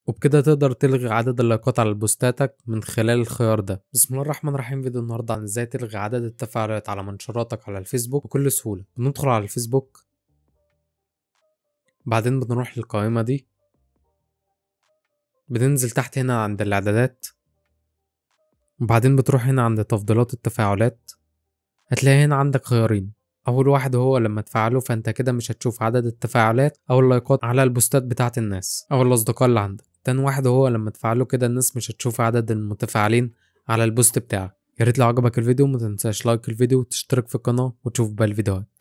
وبكده تقدر تلغي عدد اللايكات على بوستاتك من خلال الخيار ده بسم الله الرحمن الرحيم فيديو النهارده عن ازاي تلغي عدد التفاعلات على منشوراتك على الفيسبوك بكل سهولة بندخل على الفيسبوك بعدين بنروح للقائمة دي بننزل تحت هنا عند الاعدادات وبعدين بتروح هنا عند تفضيلات التفاعلات هتلاقي هنا عندك خيارين اول واحد هو لما تفعله فانت كده مش هتشوف عدد التفاعلات او اللايكات على البوستات بتاعت الناس او الاصدقاء اللي عندك تاني واحد هو لما تفعله كده الناس مش هتشوف عدد المتفاعلين على البوست بتاعك يا ريت لو عجبك الفيديو متنساش لايك الفيديو وتشترك في القناة وتشوف باقي الفيديوهات